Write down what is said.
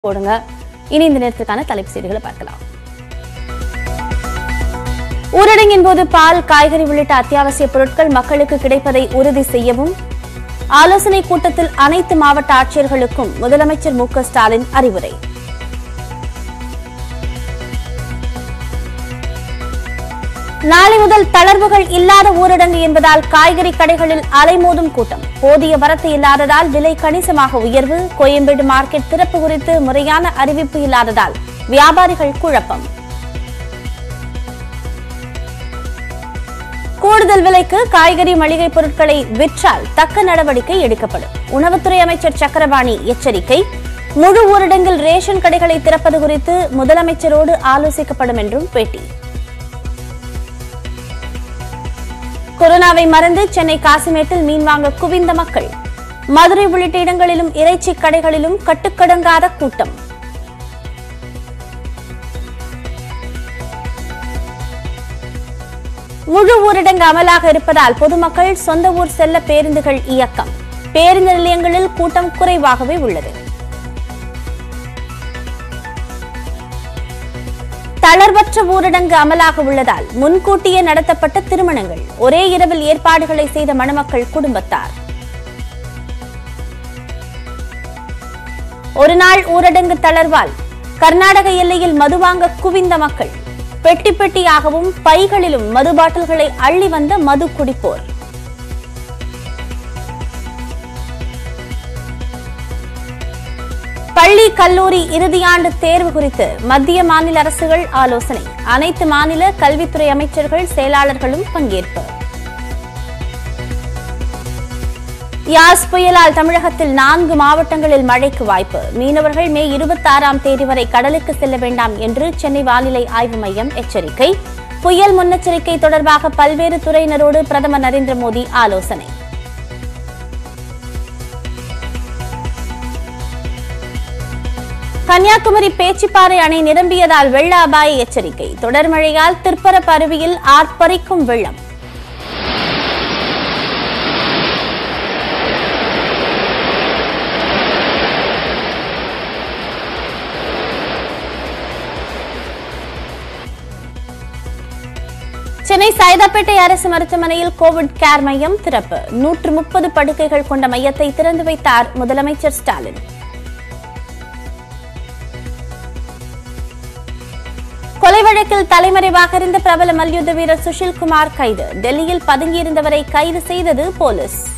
போடுங்க இனி இந்த நேரத்திற்கான தலைப்பு செய்திகளை பார்க்கலாம் ஊரடங்கின் போது பால் காய்கறி உள்ளிட்ட அத்தியாவசிய பொருட்கள் மக்களுக்கு கிடைப்பதை உறுதி செய்யவும் ஆலோசனை கூட்டத்தில் அனைத்து மாவட்ட ஆட்சியர்களுக்கும் முதலமைச்சர் மு க ஸ்டாலின் அறிவுரை நாளை முதல் தளர்வுகள் இல்லாத ஊரடங்கு என்பதால் காய்கறி கடைகளில் அலைமோதும் கூட்டம் போதிய வரத்து இல்லாததால் விலை கணிசமாக உயர்வு கோயம்பேடு மார்க்கெட் திறப்பு குறித்து முறையான அறிவிப்பு இல்லாததால் வியாபாரிகள் குழப்பம் கூடுதல் விலைக்கு காய்கறி மளிகை பொருட்களை விற்றால் தக்க நடவடிக்கை எடுக்கப்படும் உணவுத்துறை அமைச்சர் சக்கரபாணி எச்சரிக்கை முழு ஊரடங்கில் ரேஷன் கடைகளை திறப்பது குறித்து முதலமைச்சரோடு ஆலோசிக்கப்படும் என்றும் பேட்டி கொரோனாவை மறந்து சென்னை காசிமேட்டில் மீன் வாங்க குவிந்த மக்கள் மதுரை உள்ளிட்ட இடங்களிலும் இறைச்சி கடைகளிலும் கட்டுக்கடங்காத கூட்டம் முழு ஊரடங்கு அமலாக இருப்பதால் பொதுமக்கள் சொந்த ஊர் செல்ல பேருந்துகள் இயக்கம் பேருந்து நிலையங்களில் கூட்டம் குறைவாகவே உள்ளது தளர்வற்ற ஊரடங்கு அமலாக உள்ளதால் முன்கூட்டியே நடத்தப்பட்ட திருமணங்கள் ஒரே இரவில் ஏற்பாடுகளை செய்த மணமக்கள் குடும்பத்தார் ஒரு நாள் ஊரடங்கு தளர்வால் கர்நாடக எல்லையில் மது வாங்க குவிந்த மக்கள் பெட்டி பெட்டியாகவும் பைகளிலும் மது பாட்டில்களை அள்ளி வந்த மது குடிப்போர் பள்ளி கல்லூரி இறுதியாண்டு தேர்வு குறித்து மத்திய மாநில அரசுகள் ஆலோசனை அனைத்து மாநில கல்வித்துறை அமைச்சர்கள் செயலாளர்களும் பங்கேற்பு யாஸ் புயலால் தமிழகத்தில் நான்கு மாவட்டங்களில் மழைக்கு வாய்ப்பு மீனவர்கள் மே இருபத்தி ஆறாம் தேதி வரை கடலுக்கு செல்ல வேண்டாம் என்று சென்னை வானிலை ஆய்வு மையம் எச்சரிக்கை புயல் முன்னெச்சரிக்கை தொடர்பாக பல்வேறு துறையினரோடு பிரதமர் நரேந்திர மோடி ஆலோசனை கன்னியாகுமரி பேச்சிப்பாறை அணை நிரம்பியதால் வெள்ள அபாய எச்சரிக்கை தொடர் மழையால் திற்பரப்பு அருவியில் ஆர்ப்பரிக்கும் வெள்ளம் சென்னை சைதாப்பேட்டை அரசு மருத்துவமனையில் கோவிட் கேர் மையம் திறப்பு நூற்று முப்பது படுக்கைகள் கொண்ட மையத்தை திறந்து வைத்தார் முதலமைச்சர் ஸ்டாலின் கொலை வழக்கில் தலைமறைவாக இருந்த பிரபல மல்யுத்த வீரர் சுஷில் குமார் கைது டெல்லியில் பதுங்கியிருந்தவரை கைது செய்தது போலீஸ்